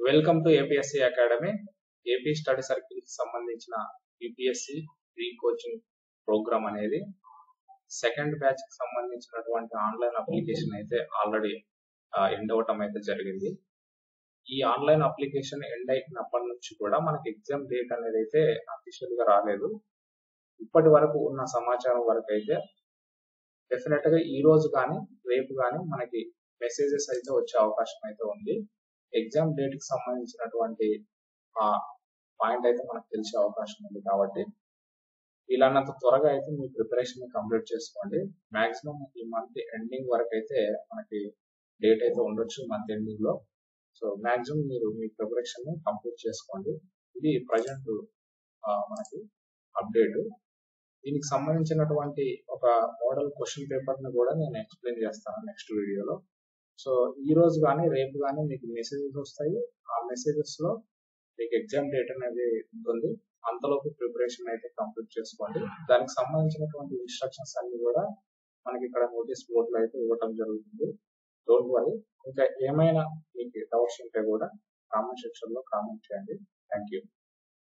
welcome to APSC academy AP study circle కి సంబంధించిన UPSC pre coaching program అనేది second batch కి సంబంధించినటువంటి ఆన్లైన్ అప్లికేషన్ అయితే ఆల్రెడీ ఎండ్ అవటం అయితే జరిగింది ఈ ఆన్లైన్ అప్లికేషన్ ఎండ్ అయినప్పటి నుంచి కూడా మనకి ఎగ్జామ్ డేట్ అనేది అయితే అఫీషియల్ గా రాలేదు ఇప్పటి వరకు ఉన్న సమాచారం వరకు అయితే డెఫినెట్ గా ఈ రోజు కానీ రేపు కానీ మనకి మెసేజెస్ అయితే వచ్చే అవకాశం అయితే ఉంది ఎగ్జామ్ డేట్ కి సంబంధించినటువంటి ఆ పాయింట్ అయితే మనకు తెలిసే అవకాశం ఉంది కాబట్టి వీలైనంత త్వరగా అయితే మీ ప్రిపరేషన్ కంప్లీట్ చేసుకోండి మాక్సిమం ఈ మంత్ ఎండింగ్ వరకు అయితే మనకి డేట్ అయితే ఉండొచ్చు మంత్ ఎండింగ్ లో సో మాక్సిమం మీరు మీ ప్రిపరేషన్ కంప్లీట్ చేసుకోండి ఇది ప్రజెంట్ మనకి అప్డేట్ దీనికి సంబంధించినటువంటి ఒక మోడల్ క్వశ్చన్ పేపర్ ని కూడా నేను ఎక్స్ప్లెయిన్ చేస్తాను నెక్స్ట్ వీడియోలో సో ఈ రోజు కానీ రేపు కానీ మీకు మెసేజెస్ వస్తాయి ఆ మెసేజెస్ లో మీకు ఎగ్జామ్ డేట్ అనేది ఉంటుంది అంతలోపు ప్రిపరేషన్ అయితే కంప్లీట్ చేసుకోండి దానికి సంబంధించినటువంటి ఇన్స్ట్రక్షన్స్ అన్ని కూడా మనకి ఇక్కడ నోటీస్ బోర్డులో అయితే ఇవ్వడం జరుగుతుంది డోంట్ వరీ ఇంకా ఏమైనా మీకు డౌట్స్ ఉంటే కూడా కామెంట్ సెక్షన్ లో కామెంట్ చేయండి థ్యాంక్ యూ